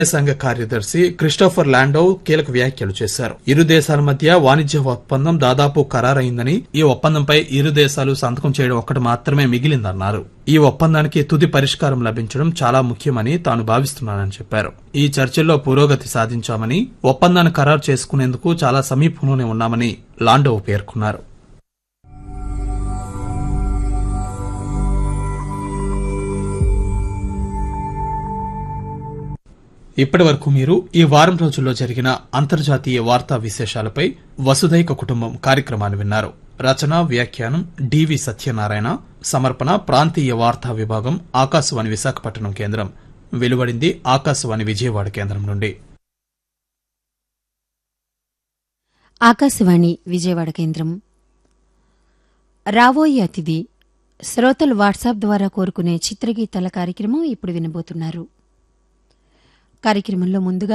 సంఘ కార్యదర్శి క్రిస్టోఫర్ ల్యాండో కీలక వ్యాఖ్యలు చేశారు ఇరు దేశాల మధ్య వాణిజ్య ఒప్పందం దాదాపు ఖరారైందని ఈ ఒప్పందంపై ఇరు దేశాలు సంతకం చేయడం ఒక్కటి మాత్రమే మిగిలిందన్నారు ఈ ఒప్పందానికి తుది పరిష్కారం లభించడం చాలా ముఖ్యమని తాను భావిస్తున్నానని చెప్పారు ఈ చర్చల్లో పురోగతి సాధించామని ఒప్పందాన్ని ఖరారు చేసుకునేందుకు చాలా సమీపంలోనే ఉన్నామని లాండో పేర్కొన్నారు ఇప్పటి వరకు మీరు ఈ వారం రోజుల్లో జరిగిన అంతర్జాతీయ వార్తా విశేషాలపై వసుదైక కుటుంబం కార్యక్రమాన్ని విన్నారు రచన వ్యాఖ్యానం డివి సత్యనారాయణ సమర్పణ ప్రాంతీయ వార్తా విభాగం ఆకాశవాణి విశాఖపట్నం కేంద్రం వెలువడింది ఆకాశవాణి విజయవాడ కేంద్రం నుండి ఆకాశవాణి విజయవాడ కేంద్రం రాబోయే అతిథి శ్రోతలు వాట్సాప్ ద్వారా కోరుకునే చిత్రగీతాల కార్యక్రమం ఇప్పుడు వినబోతున్నారు కార్యక్రమంలో ముందుగా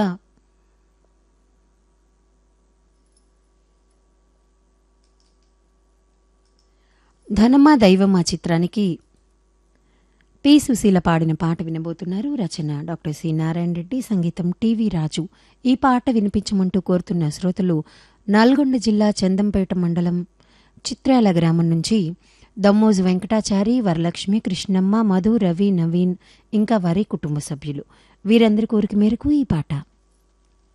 ధనమా దైవమా చిత్రానికి పి సుశీల పాడిన పాట వినబోతున్నారు రచన డాక్టర్ సి నారాయణ రెడ్డి సంగీతం టీవీ రాజు ఈ పాట వినిపించమంటూ కోరుతున్న శ్రోతలు నల్గొండ జిల్లా చందంపేట మండలం చిత్రాల గ్రామం నుంచి దమ్మోజు వెంకటాచారి వరలక్ష్మి కృష్ణమ్మ మధు రవి నవీన్ ఇంకా వారి కుటుంబ సభ్యులు వీరందరి కోరిక మేరకు ఈ పాట